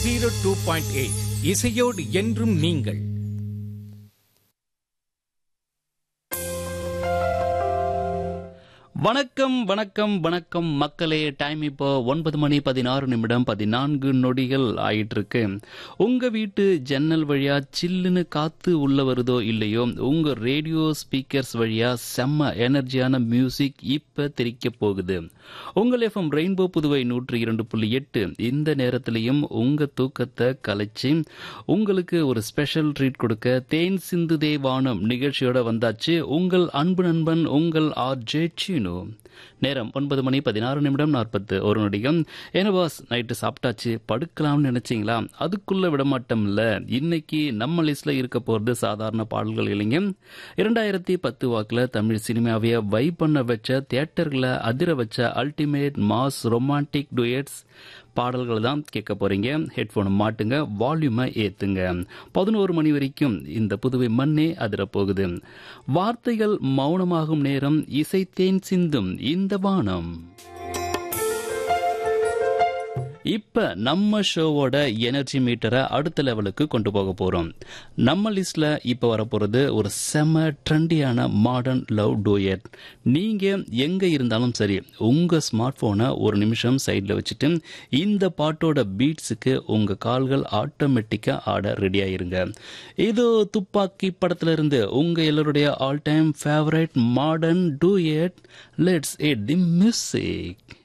zero two point eight இசையோடு என்றும் நீங்கள் வணக்கம் வணக்கம் வணக்கம் மக்களே டைம் இப்போ ஒன்பது மணி பதினாறு நிமிடம் பதினான்கு நொடிகள் ஆயிட்டு இருக்கு உங்க வீட்டு ஜன்னல் வழியா சில்லுன்னு காத்து உள்ள வருதோ இல்லையோ உங்க ரேடியோ ஸ்பீக்கர்ஸ் வழியா செம்ம எனர்ஜியான மியூசிக் இப்ப திரிக்க போகுது உங்கள் எஃப்எம் ரெயின்போ புதுவை நூற்றி இரண்டு புள்ளி எட்டு இந்த நேரத்திலையும் உங்க தூக்கத்தை கலைச்சு உங்களுக்கு ஒரு ஸ்பெஷல் ட்ரீட் கொடுக்க தேன் சிந்துதே வானம் நிகழ்ச்சியோட வந்தாச்சு உங்கள் அன்பு நண்பன் உங்கள் ஆர் ஜே சீனு நேரம் ஒன்பது மணி பதினாறு நிமிடம் நாற்பத்து ஒரு நொடிகம் ஏன்னா பாஸ் நைட்டு சாப்பிட்டாச்சு படுக்கலாம்னு நினைச்சீங்களா அதுக்குள்ள விடமாட்டம் இல்ல இன்னைக்கு நம்ம லிஸ்ட்ல இருக்க போறது சாதாரண பாடல்கள் இல்லைங்க இரண்டாயிரத்தி பத்து வாக்குல தமிழ் சினிமாவைய வை பண்ண வச்ச தியேட்டர்களை அதிர வச்ச அல்டிமேட் மாஸ் ரொமான்டிக் டுயட்ஸ் பாடல்கள் தான் கேட்க போறீங்க ஹெட்ஃபோனை மாட்டுங்க வால்யூமை ஏத்துங்க பதினோரு மணி வரைக்கும் இந்த புதுவை மண்ணே அதிர போகுது வார்த்தைகள் மௌனமாகும் நேரம் இசைத்தேன் சிந்தும் இந்த வானம் இப்ப நம்ம ஷோவோட எனர்ஜி மீட்டரை அடுத்த லெவலுக்கு கொண்டு போக போறோம் நம்ம லிஸ்ட்ல இப்ப வரப்போறது ஒரு செம ட்ரெண்டியான மாடர்ன் லவ் டூயட் நீங்க எங்க இருந்தாலும் சரி உங்க ஸ்மார்ட் போனை ஒரு நிமிஷம் சைட்ல வச்சுட்டு இந்த பாட்டோட பீட்ஸுக்கு உங்க கால்கள் ஆட்டோமேட்டிக்கா ஆட ரெடி ஆயிருங்க இது துப்பாக்கி படத்துல இருந்து உங்க எல்லாருடைய all time favourite modern duet let's hit the music